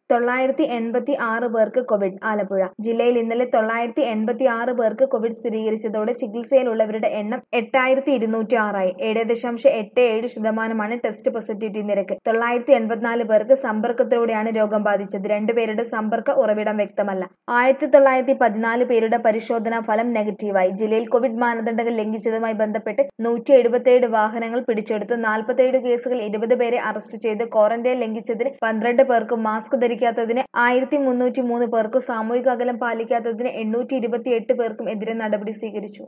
തൊള്ളായിരത്തി എൺപത്തി ആറ് പേർക്ക് കോവിഡ് ആലപ്പുഴ ജില്ലയിൽ ഇന്നലെ തൊള്ളായിരത്തി എൺപത്തി ആറ് പേർക്ക് കോവിഡ് സ്ഥിരീകരിച്ചതോടെ ചികിത്സയിലുള്ളവരുടെ എണ്ണം എട്ടായിരത്തി ഇരുന്നൂറ്റി ആറായി ഏഴ് ദശാംശം എട്ട് ഏഴ് ശതമാനമാണ് ടെസ്റ്റ് പോസിറ്റിവിറ്റി നിരക്ക് തൊള്ളായിരത്തി എൺപത്തിനാല് പേർക്ക് സമ്പർക്കത്തിലൂടെയാണ് രോഗം ബാധിച്ചത് രണ്ടുപേരുടെ സമ്പർക്ക ഉറവിടം വ്യക്തമല്ല ആയിരത്തി തൊള്ളായിരത്തി പതിനാല് പേരുടെ പരിശോധനാ ഫലം നെഗറ്റീവായി ജില്ലയിൽ കോവിഡ് മാനദണ്ഡങ്ങൾ ലംഘിച്ചതുമായി ബന്ധപ്പെട്ട് നൂറ്റി എഴുപത്തിയേഴ് വാഹനങ്ങൾ പിടിച്ചെടുത്തു നാൽപ്പത്തിയേഴ് കേസുകൾ ഇരുപത് പേരെ അറസ്റ്റ് ചെയ്തു ക്വാറന്റൈൻ ലംഘിച്ചതിന് പന്ത്രണ്ട് പേർക്കും മാസ്ക് ധരിക്കാത്തതിന് ആയിരത്തി മുന്നൂറ്റി മൂന്ന് പേർക്കും സാമൂഹിക അകലം പാലിക്കാത്തതിന് എണ്ണൂറ്റി ഇരുപത്തിയെട്ട് പേർക്കും എതിരെ നടപടി സ്വീകരിച്ചു